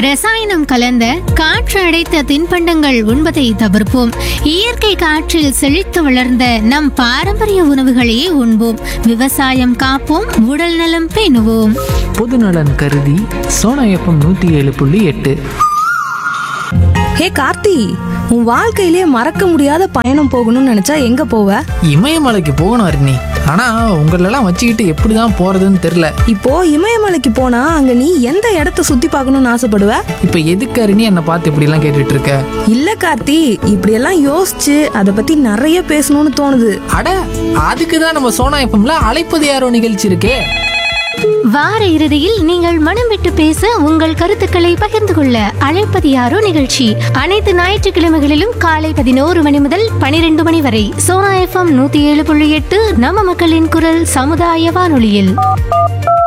ரசாயனம் கலந்த காற்று அடைத்த தின்பண்டங்கள் உண்பதை தவிர்ப்போம் இயற்கை காற்றில் செழித்து வளர்ந்த நம் பாரம்பரிய உணவுகளையே உண்போம் விவசாயம் காப்போம் உடல் நலம் பேணுவோம் பொதுநலன் கருதி சோனா எஃப்எம் நூற்றி ஏழு புள்ளி எட்டு ஹே கார்த்தி உன் வாழ்க்கையிலே மறக்க முடியாத பயணம் போகணும்னு நினைச்சா எங்க போவ இமயமலைக்கு போகணும் அருணி ஆனால் உங்களெல்லாம் வச்சுக்கிட்டு எப்படி தான் போகிறதுன்னு தெரில இப்போ இமயமலைக்கு போனா அங்க நீ எந்த இடத்த சுத்தி பார்க்கணும்னு ஆசைப்படுவ இப்போ எதுக்கு அருணி என்னை பார்த்து இப்படிலாம் கேட்டுட்டு இருக்க இல்ல கார்த்தி இப்படியெல்லாம் யோசிச்சு அதை பத்தி நிறைய பேசணும்னு தோணுது அட அதுக்கு தான் நம்ம சோனா எஃப்எம்ல அழைப்பது யாரோ நிகழ்ச்சி இருக்கே வார இறுதியில் நீங்கள் மனம் விட்டு பேச உங்கள் கருத்துக்களை பகிர்ந்து கொள்ள அழைப்பது யாரோ நிகழ்ச்சி அனைத்து ஞாயிற்றுக்கிழமைகளிலும் காலை பதினோரு மணி முதல் பனிரெண்டு மணி வரை சோனா எஃப்எம் நூத்தி ஏழு புள்ளி எட்டு நம்ம மக்களின் குரல் சமுதாய வானொலியில்